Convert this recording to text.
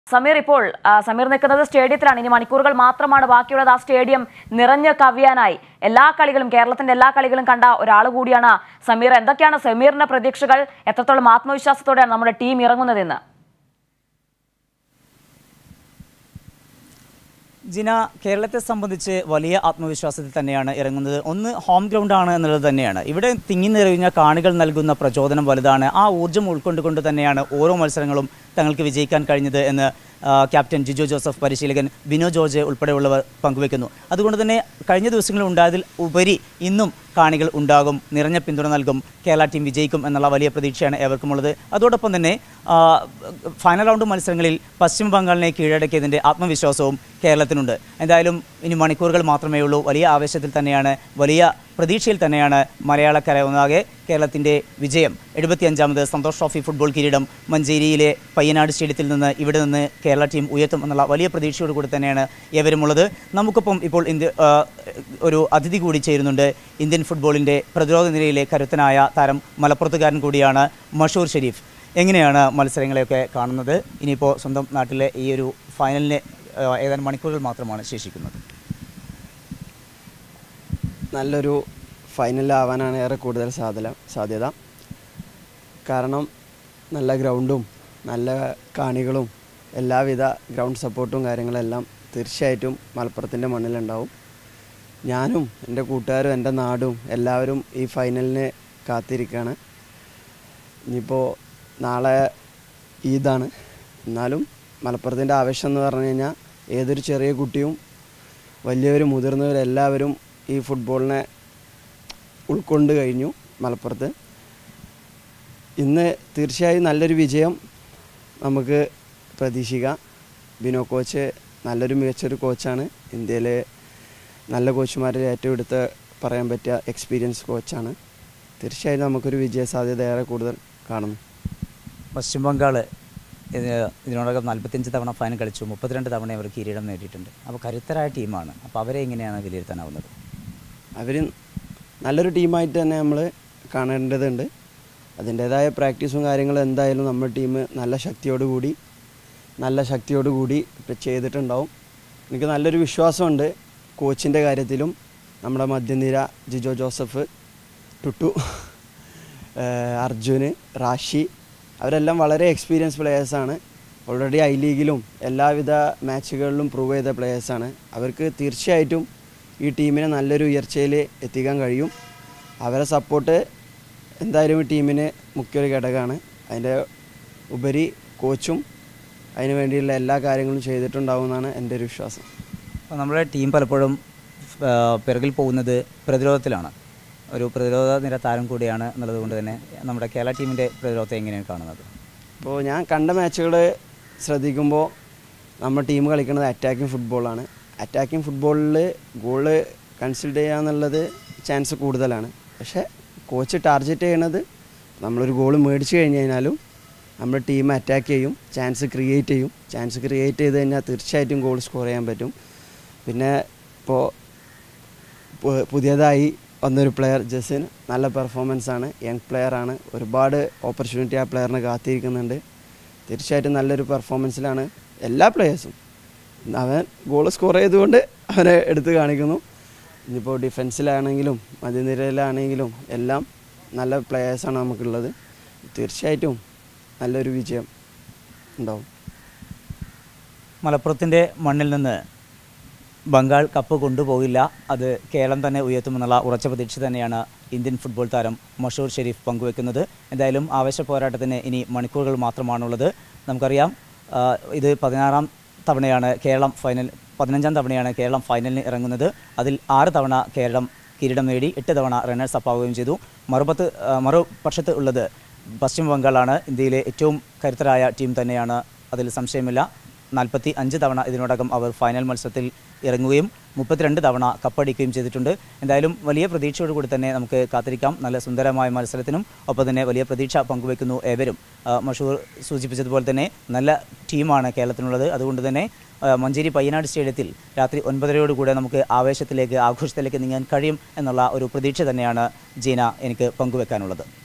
സമീർ ഇപ്പോൾ ആ, സമീർ നിൽക്കുന്നത് സ്റ്റേഡിയത്തിലാണ് ഇനി മണിക്കൂറുകൾ മാത്രമാണ് ബാക്കിയുള്ളത് ആ സ്റ്റേഡിയം നിറഞ്ഞു കവിയാനായി എല്ലാ കളികളും കേരളത്തിന്റെ എല്ലാ കളികളും കണ്ട ഒരാൾ കൂടിയാണ് സമീർ എന്തൊക്കെയാണ് സമീറിന്റെ പ്രതീക്ഷകൾ എത്രത്തോളം ആത്മവിശ്വാസത്തോടെയാണ് നമ്മുടെ ടീം ഇറങ്ങുന്നതെന്ന് ജിന കേരളത്തെ സംബന്ധിച്ച് വലിയ ആത്മവിശ്വാസത്തിൽ തന്നെയാണ് ഇറങ്ങുന്നത് ഒന്ന് ഹോം ഗ്രൗണ്ടാണ് എന്നുള്ളത് തന്നെയാണ് ഇവിടെ തിങ്ങി നിറയുന്ന കാണികൾ നൽകുന്ന പ്രചോദനം വലുതാണ് ആ ഊർജ്ജം ഉൾക്കൊണ്ടുകൊണ്ട് തന്നെയാണ് ഓരോ മത്സരങ്ങളും തങ്ങൾക്ക് വിജയിക്കാൻ കഴിഞ്ഞത് എന്ന് ആ, ക്യാപ്റ്റൻ ജിജോ ജോസഫ് പരിശീലകൻ ബിനോ ജോർജ് ഉൾപ്പെടെയുള്ളവർ പങ്കുവെക്കുന്നു അതുകൊണ്ട് തന്നെ കഴിഞ്ഞ ദിവസങ്ങളിൽ ഉണ്ടായതിൽ ഉപരി ഇന്നും കാണികൾ ഉണ്ടാകും നിറഞ്ഞ പിന്തുണ നൽകും കേരള ടീം വിജയിക്കും എന്നുള്ള വലിയ പ്രതീക്ഷയാണ് ഏവർക്കുമുള്ളത് അതോടൊപ്പം തന്നെ ആ, ഫൈനൽ റൗണ്ട് മത്സരങ്ങളിൽ പശ്ചിമ ബംഗാളിനെ കീഴടക്കിയതിൻ്റെ ആത്മവിശ്വാസവും കേരളത്തിനുണ്ട് എന്തായാലും ഇനി മണിക്കൂറുകൾ മാത്രമേ ഉള്ളൂ വലിയ ആവേശത്തിൽ തന്നെയാണ് വലിയ പ്രതീക്ഷയിൽ തന്നെയാണ് മലയാളക്കര ഒന്നാകെ കേരളത്തിൻ്റെ വിജയം എഴുപത്തിയഞ്ചാമത് സന്തോഷ് ട്രോഫി ഫുട്ബോൾ കിരീടം മഞ്ചേരിയിലെ പയ്യനാട് സ്റ്റേഡിയത്തിൽ നിന്ന് ഇവിടെ നിന്ന് കേരള ടീം ഉയർത്തും എന്നുള്ള വലിയ പ്രതീക്ഷയോട് കൂടി തന്നെയാണ് ഏവരുമുള്ളത് നമുക്കൊപ്പം ഇപ്പോൾ ഇന്ത്യ ആ, ഒരു അതിഥി കൂടി ചേരുന്നുണ്ട് ഇന്ത്യൻ ഫുട്ബോളിൻ്റെ പ്രതിരോധ നിരയിലെ കരുത്തനായ താരം മലപ്പുറത്തുകാരൻ കൂടിയാണ് മഷൂർ ഷെരീഫ് എങ്ങനെയാണ് മത്സരങ്ങളെയൊക്കെ കാണുന്നത് ഇനിയിപ്പോൾ സ്വന്തം നാട്ടിലെ ഈ ഒരു ഫൈനലിന് ആ, ഏതാനും മണിക്കൂറുകൾ മാത്രമാണ് ശേഷിക്കുന്നത് നല്ലൊരു ഫൈനലാവാനാണ് ഏറെ കൂടുതൽ സാധ്യത സാധ്യത കാരണം നല്ല ഗ്രൗണ്ടും നല്ല കാണികളും എല്ലാവിധ ഗ്രൗണ്ട് സപ്പോർട്ടും കാര്യങ്ങളെല്ലാം തീർച്ചയായിട്ടും മലപ്പുറത്തിൻ്റെ മണ്ണിലുണ്ടാവും ഞാനും എൻ്റെ കൂട്ടുകാരും എൻ്റെ നാടും എല്ലാവരും ഈ ഫൈനലിന് കാത്തിരിക്കുകയാണ് ഇനിയിപ്പോൾ നാളെ ഈദാണ് എന്നാലും മലപ്പുറത്തിൻ്റെ ആവേശം എന്ന് പറഞ്ഞു കഴിഞ്ഞാൽ ഏതൊരു ചെറിയ കുട്ടിയും വലിയവരും മുതിർന്നവരും എല്ലാവരും ഈ ഫുട്ബോളിനെ ഉൾക്കൊണ്ട് കഴിഞ്ഞു മലപ്പുറത്ത് ഇന്ന് തീർച്ചയായും നല്ലൊരു വിജയം നമുക്ക് പ്രതീക്ഷിക്കാം ബിനോ കോച്ച് നല്ലൊരു മികച്ചൊരു കോച്ചാണ് ഇന്ത്യയിലെ നല്ല കോച്ചുമാരിൽ ഏറ്റവും എടുത്ത് പറയാൻ പറ്റിയ എക്സ്പീരിയൻസ് കോച്ചാണ് തീർച്ചയായും നമുക്കൊരു വിജയ സാധ്യത ഏറെ കൂടുതൽ കാണുന്നു പശ്ചിമ ബംഗാൾ ഇതിനോടകം നാൽപ്പത്തിയഞ്ച് തവണ ഫൈനൽ കളിച്ചു മുപ്പത്തിരണ്ട് തവണ അവർ കിരീടം നേടിയിട്ടുണ്ട് അപ്പോൾ കരുത്തരായ ടീമാണ് അപ്പോൾ അവരെ എങ്ങനെയാണ് വിലയിരുത്താനാവുന്നത് അവർ നല്ലൊരു ടീമായിട്ട് തന്നെ നമ്മൾ കാണേണ്ടതുണ്ട് അതിൻ്റേതായ പ്രാക്ടീസും കാര്യങ്ങളും എന്തായാലും നമ്മുടെ ടീം നല്ല ശക്തിയോടുകൂടി നല്ല ശക്തിയോടുകൂടി ഇപ്പം ചെയ്തിട്ടുണ്ടാവും എനിക്ക് നല്ലൊരു വിശ്വാസമുണ്ട് കോച്ചിൻ്റെ കാര്യത്തിലും നമ്മുടെ മധ്യനിര ജിജോ ജോസഫ് ടുട്ടു ഏഹ് അർജുന് റാഷി അവരെല്ലാം വളരെ എക്സ്പീരിയൻസ് പ്ലെയേഴ്സാണ് ഓൾറെഡി ഐ ലീഗിലും എല്ലാവിധ മാച്ചുകളിലും പ്രൂവ് ചെയ്ത പ്ലെയേഴ്സാണ് അവർക്ക് തീർച്ചയായിട്ടും ഈ ടീമിനെ നല്ലൊരു ഉയർച്ചയിൽ എത്തിക്കാൻ കഴിയും അവരെ സപ്പോർട്ട് എന്തായാലും ഈ ടീമിന് മുഖ്യൊരു ഘടകമാണ് അതിൻ്റെ ഉപരി കോച്ചും അതിന് വേണ്ടിയുള്ള എല്ലാ കാര്യങ്ങളും ചെയ്തിട്ടുണ്ടാവുമെന്നാണ് എൻ്റെ ഒരു വിശ്വാസം അപ്പോൾ നമ്മുടെ ടീം പലപ്പോഴും ആ, പിറകിൽ പോകുന്നത് പ്രതിരോധത്തിലാണ് ഒരു പ്രതിരോധ നിര താരം കൂടിയാണ് എന്നുള്ളത് കൊണ്ട് തന്നെ നമ്മുടെ കേരള ടീമിൻ്റെ പ്രതിരോധത്തെ എങ്ങനെയാണ് കാണുന്നത് ഇപ്പോൾ ഞാൻ കണ്ട മാച്ചുകൾ ശ്രദ്ധിക്കുമ്പോൾ നമ്മുടെ ടീം കളിക്കുന്നത് അറ്റാക്കിംഗ് ഫുട്ബോളാണ് അറ്റാക്കിംഗ് ഫുട്ബോളിൽ ഗോള് കൺസിഡർ ചെയ്യുക എന്നുള്ളത് ചാൻസ് കൂടുതലാണ് പക്ഷേ കോച്ച് ടാർഗറ്റ് ചെയ്യണത് നമ്മളൊരു ഗോൾ മേടിച്ച് കഴിഞ്ഞ് കഴിഞ്ഞാലും നമ്മുടെ ടീം അറ്റാക്ക് ചെയ്യും ചാൻസ് ക്രിയേറ്റ് ചെയ്യും ചാൻസ് ക്രിയേറ്റ് ചെയ്ത് കഴിഞ്ഞാൽ തീർച്ചയായിട്ടും ഗോൾ സ്കോർ ചെയ്യാൻ പറ്റും പിന്നെ ഇപ്പോൾ പു- പുതിയതായി വന്നൊരു പ്ലെയർ ജസിൻ നല്ല പെർഫോമൻസ് ആണ് യങ് പ്ലെയർ ആണ് ഒരുപാട് ഓപ്പർച്യൂണിറ്റി ആ പ്ലെയറിന് കാത്തിരിക്കുന്നുണ്ട് തീർച്ചയായിട്ടും നല്ലൊരു പെർഫോമൻസിലാണ് എല്ലാ പ്ലെയേഴ്സും അവൻ ഗോൾ സ്കോർ ചെയ്തുകൊണ്ട് അവനെ എടുത്ത് കാണിക്കുന്നു ഇനിയിപ്പോൾ ഡിഫൻസിലാണെങ്കിലും മധ്യനിരയിലാണെങ്കിലും എല്ലാം നല്ല പ്ലെയേഴ്സാണ് നമുക്കുള്ളത് തീർച്ചയായിട്ടും നല്ലൊരു വിജയം ഉണ്ടാവും മലപ്പുറത്തിൻ്റെ മണ്ണിൽ നിന്ന് ബംഗാൾ കപ്പ് കൊണ്ടുപോകില്ല അത് കേരളം തന്നെ ഉയർത്തുമെന്നുള്ള ഉറച്ച പ്രതീക്ഷ തന്നെയാണ് ഇന്ത്യൻ ഫുട്ബോൾ താരം മഷൂർ ഷെരീഫ് പങ്കുവെക്കുന്നത് എന്തായാലും ആവേശ പോരാട്ടത്തിന് ഇനി മണിക്കൂറുകൾ മാത്രമാണുള്ളത് നമുക്കറിയാം ആ, ഇത് പതിനാറാം തവണയാണ് കേരളം ഫൈനൽ പതിനഞ്ചാം തവണയാണ് കേരളം ഫൈനലിന് ഇറങ്ങുന്നത് അതിൽ ആറ് തവണ കേരളം കിരീടം നേടി എട്ട് തവണ റണ്ണേഴ്സ് അപ്പ് ആവുകയും ചെയ്തു മറുപത്ത് ആ, മറുപക്ഷത്ത് ഉള്ളത് പശ്ചിമ ബംഗാളാണ് ഇന്ത്യയിലെ ഏറ്റവും കരുത്തരായ ടീം തന്നെയാണ് അതിൽ സംശയമില്ല നാൽപ്പത്തി അഞ്ച് തവണ ഇതിനോടകം അവർ ഫൈനൽ മത്സരത്തിൽ ഇറങ്ങുകയും മുപ്പത്തിരണ്ട് തവണ കപ്പടിക്കുകയും ചെയ്തിട്ടുണ്ട് എന്തായാലും വലിയ പ്രതീക്ഷയോട് കൂടി തന്നെ നമുക്ക് കാത്തിരിക്കാം നല്ല സുന്ദരമായ മത്സരത്തിനും ഒപ്പം തന്നെ വലിയ പ്രതീക്ഷ പങ്കുവെക്കുന്നു ഏവരും ആ, മഷൂർ സൂചിപ്പിച്ചതുപോലെ തന്നെ നല്ല ടീമാണ് കേരളത്തിനുള്ളത് അതുകൊണ്ട് തന്നെ ആ, മഞ്ചേരി പയ്യനാട് സ്റ്റേഡിയത്തിൽ രാത്രി ഒൻപതരയോടുകൂടെ നമുക്ക് ആവേശത്തിലേക്ക് ആഘോഷത്തിലേക്ക് നീങ്ങാൻ കഴിയും എന്നുള്ള ഒരു പ്രതീക്ഷ തന്നെയാണ് ജീന എനിക്ക് പങ്കുവെക്കാനുള്ളത്